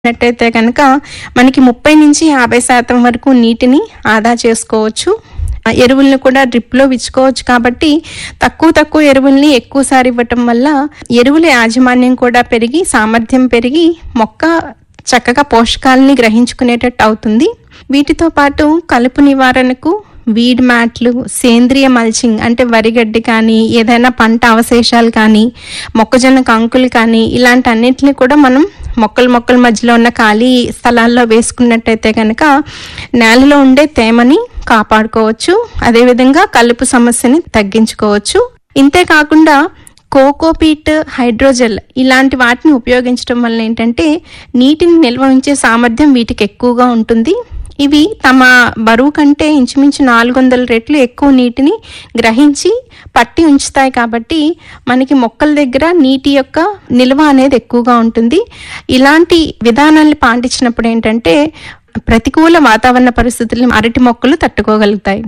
నట్టయితే కనుక మనకి ముప్పై నుంచి యాభై శాతం వరకు నీటిని ఆదా చేసుకోవచ్చు ఆ ఎరువుల్ని కూడా డ్రిప్ లో ఇచ్చుకోవచ్చు కాబట్టి తక్కువ తక్కువ ఎరువుల్ని ఎక్కువసారి ఇవ్వటం వల్ల ఎరువుల యాజమాన్యం కూడా పెరిగి సామర్థ్యం పెరిగి మొక్క చక్కగా పోషకాలని గ్రహించుకునేటట్టు అవుతుంది వీటితో పాటు కలుపు నివారణకు వీడ్ మ్యాట్లు సేంద్రియ మల్చింగ్ అంటే వరిగడ్డి కానీ ఏదైనా పంట అవశేషాలు కానీ మొక్కజొన్న కంకులు కానీ ఇలాంటి అన్నింటినీ కూడా మనం మొక్కల మొక్కల మధ్యలో ఉన్న ఖాళీ స్థలాల్లో వేసుకున్నట్టయితే కనుక నేలలో ఉండే తేమని కాపాడుకోవచ్చు అదేవిధంగా కలుపు సమస్యని తగ్గించుకోవచ్చు ఇంతే కాకుండా కోకోపీట్ హైడ్రోజెల్ ఇలాంటి వాటిని ఉపయోగించడం వల్ల ఏంటంటే నీటిని నిల్వ ఉంచే సామర్థ్యం వీటికి ఎక్కువగా ఉంటుంది ఇవి తమ బరువు కంటే ఇంచుమించు నాలుగు వందల రెట్లు ఎక్కువ నీటిని గ్రహించి పట్టి ఉంచుతాయి కాబట్టి మనకి మొక్కల దగ్గర నీటి యొక్క నిల్వ అనేది ఎక్కువగా ఉంటుంది ఇలాంటి విధానాల్ని పాటించినప్పుడు ఏంటంటే ప్రతికూల వాతావరణ పరిస్థితుల్ని అరటి మొక్కలు తట్టుకోగలుగుతాయి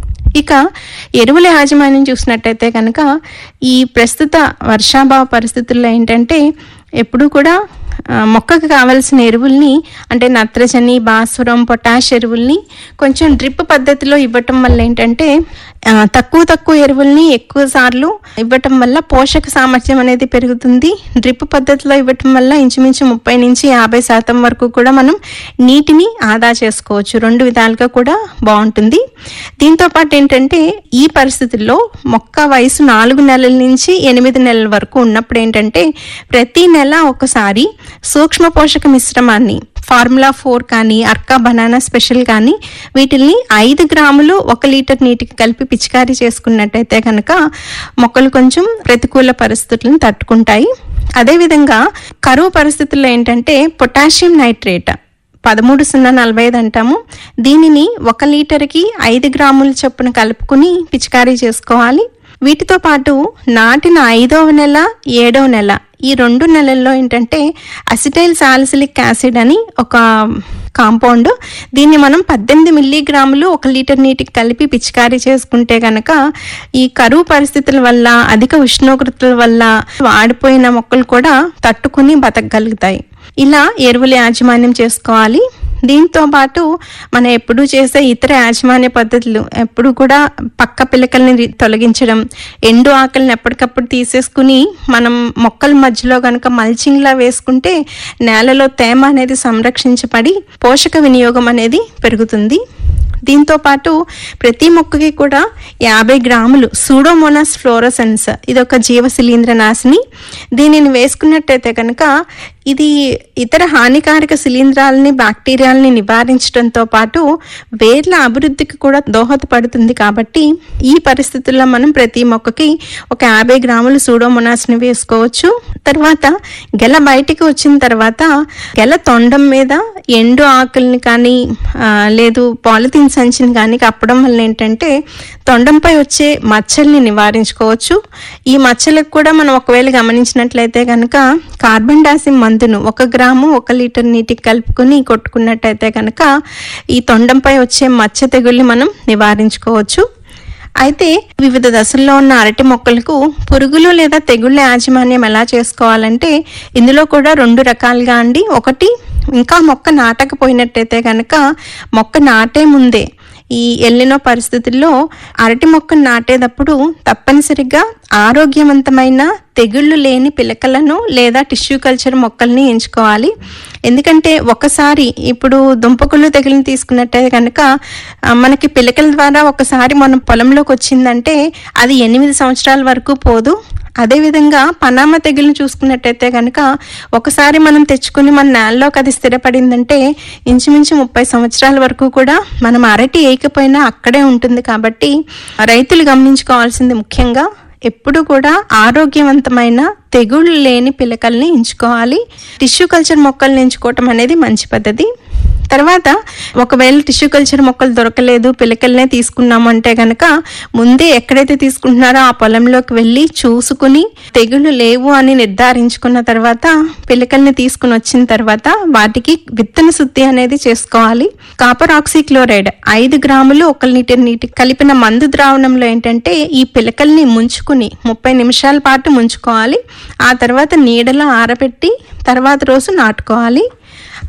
ఇక ఎరువుల యాజమాన్యం చూసినట్టయితే కనుక ఈ ప్రస్తుత వర్షాభావ పరిస్థితుల్లో ఏంటంటే ఎప్పుడూ కూడా ఆ, మొక్కకు కావలసిన ఎరువుల్ని అంటే నత్రజని భాస్వరం పొటాష్ ఎరువుల్ని కొంచెం డ్రిప్ పద్ధతిలో ఇవ్వటం వల్ల ఏంటంటే ఆ, తక్కువ తక్కువ ఎరువుల్ని ఎక్కువ సార్లు ఇవ్వటం వల్ల పోషక సామర్థ్యం అనేది పెరుగుతుంది డ్రిప్ పద్ధతిలో ఇవ్వటం వల్ల ఇంచుమించు ముప్పై నుంచి యాభై శాతం వరకు కూడా మనం నీటిని ఆదా చేసుకోవచ్చు రెండు విధాలుగా కూడా బాగుంటుంది దీంతో పాటు ఏంటంటే ఈ పరిస్థితుల్లో మొక్క వయసు నాలుగు నెలల నుంచి ఎనిమిది నెలల వరకు ఉన్నప్పుడు ఏంటంటే ప్రతి నెల ఒకసారి సూక్ష్మ పోషక మిశ్రమాన్ని ఫార్ములా ఫోర్ కానీ అర్కా బనానా స్పెషల్ కానీ వీటిల్ని ఐదు గ్రాములు ఒక లీటర్ నీటికి కలిపి పిచికారీ చేసుకున్నట్టయితే కనుక మొక్కలు కొంచెం ప్రతికూల పరిస్థితులను తట్టుకుంటాయి అదేవిధంగా కరువు పరిస్థితుల్లో ఏంటంటే పొటాషియం నైట్రేట్ పదమూడు సున్నా నలభై ఐదు అంటాము దీనిని ఒక లీటర్కి ఐదు గ్రాముల చొప్పున కలుపుకుని పిచికారీ చేసుకోవాలి వీటితో పాటు నాటిన ఐదవ నెల ఏడవ నెల ఈ రెండు నెలల్లో ఏంటంటే అసిటైల్ సాలిసిలిక్ యాసిడ్ అని ఒక కాంపౌండ్ దీన్ని మనం పద్దెనిమిది మిల్లీగ్రాములు ఒక లీటర్ నీటికి కలిపి పిచికారీ చేసుకుంటే గనక ఈ కరువు పరిస్థితుల వల్ల అధిక ఉష్ణోగ్రతల వల్ల వాడిపోయిన మొక్కలు కూడా తట్టుకుని బతకగలుగుతాయి ఇలా ఎరువుల యాజమాన్యం చేసుకోవాలి దీంతో పాటు మనం ఎప్పుడు చేసే ఇతర యాజమాన్య పద్ధతులు ఎప్పుడు కూడా పక్క పిలకల్ని రి- తొలగించడం ఎండు ఆకలిని ఎప్పటికప్పుడు తీసేసుకుని మనం మొక్కల మధ్యలో కనుక మల్చింగ్లా వేసుకుంటే నేలలో తేమ అనేది సంరక్షించబడి పోషక వినియోగం అనేది పెరుగుతుంది దీంతో పాటు ప్రతి మొక్కకి కూడా యాభై గ్రాములు సూడోమోనాస్ ఫ్లోరోసెన్స్ ఇది ఒక జీవ శిలీంద్ర నాశిని దీనిని వేసుకున్నట్టయితే కనుక ఇది ఇతర హానికారక శిలీంధ్రాలని బ్యాక్టీరియాలని నివారించడంతో పాటు వేర్ల అభివృద్ధికి కూడా దోహదపడుతుంది కాబట్టి ఈ పరిస్థితుల్లో మనం ప్రతి మొక్కకి ఒక యాభై గ్రాములు సూడోమోనాస్ని వేసుకోవచ్చు తర్వాత గెల బయటికి వచ్చిన తర్వాత గెల తొండం మీద ఎండు ఆకుల్ని కానీ ఆ, లేదు పాలిథిన్ సంచిని కానీ కప్పడం వల్ల ఏంటంటే తొండంపై వచ్చే మచ్చల్ని నివారించుకోవచ్చు ఈ మచ్చలకు కూడా మనం ఒకవేళ గమనించినట్లయితే కనుక కార్బన్ డాసిమ్ మందును ఒక గ్రాము ఒక లీటర్ నీటికి కలుపుకొని కొట్టుకున్నట్టయితే కనుక ఈ తొండంపై వచ్చే మచ్చ తెగుల్ని మనం నివారించుకోవచ్చు అయితే వివిధ దశల్లో ఉన్న అరటి మొక్కలకు పురుగులు లేదా తెగుళ్ళ యాజమాన్యం ఎలా చేసుకోవాలంటే ఇందులో కూడా రెండు రకాలుగా అండి ఒకటి ఇంకా మొక్క నాటకపోయినట్టయితే కనుక మొక్క నాటే ముందే ఈ ఎల్లినో పరిస్థితుల్లో అరటి మొక్కను నాటేటప్పుడు తప్పనిసరిగా ఆరోగ్యవంతమైన తెగుళ్ళు లేని పిలకలను లేదా టిష్యూ కల్చర్ మొక్కల్ని ఎంచుకోవాలి ఎందుకంటే ఒకసారి ఇప్పుడు దుంపకుళ్ళు తెగులుని తీసుకున్నట్టే కనుక ఆ, మనకి పిలకల ద్వారా ఒకసారి మన పొలంలోకి వచ్చిందంటే అది ఎనిమిది సంవత్సరాల వరకు పోదు అదేవిధంగా పనామ తెగులు చూసుకున్నట్టయితే కనుక ఒకసారి మనం తెచ్చుకుని మన నేలలోకి అది స్థిరపడిందంటే ఇంచుమించు ముప్పై సంవత్సరాల వరకు కూడా మనం అరటి వేయకపోయినా అక్కడే ఉంటుంది కాబట్టి రైతులు గమనించుకోవాల్సింది ముఖ్యంగా ఎప్పుడు కూడా ఆరోగ్యవంతమైన తెగుళ్ళు లేని పిలకల్ని ఎంచుకోవాలి టిష్యూ కల్చర్ మొక్కల్ని ఎంచుకోవటం అనేది మంచి పద్ధతి తర్వాత ఒకవేళ టిష్యూ కల్చర్ మొక్కలు దొరకలేదు పిలకల్నే తీసుకున్నాము అంటే గనక ముందే ఎక్కడైతే తీసుకుంటున్నారో ఆ పొలంలోకి వెళ్ళి చూసుకుని తెగులు లేవు అని నిర్ధారించుకున్న తర్వాత పిలకల్ని తీసుకుని వచ్చిన తర్వాత వాటికి విత్తన శుద్ధి అనేది చేసుకోవాలి కాపర్ ఆక్సిక్లోరైడ్ ఐదు గ్రాములు ఒక లీటర్ నీటి కలిపిన మందు ద్రావణంలో ఏంటంటే ఈ పిలకల్ని ముంచుకుని ముప్పై నిమిషాల పాటు ముంచుకోవాలి ఆ తర్వాత నీడలో ఆరబెట్టి తర్వాత రోజు నాటుకోవాలి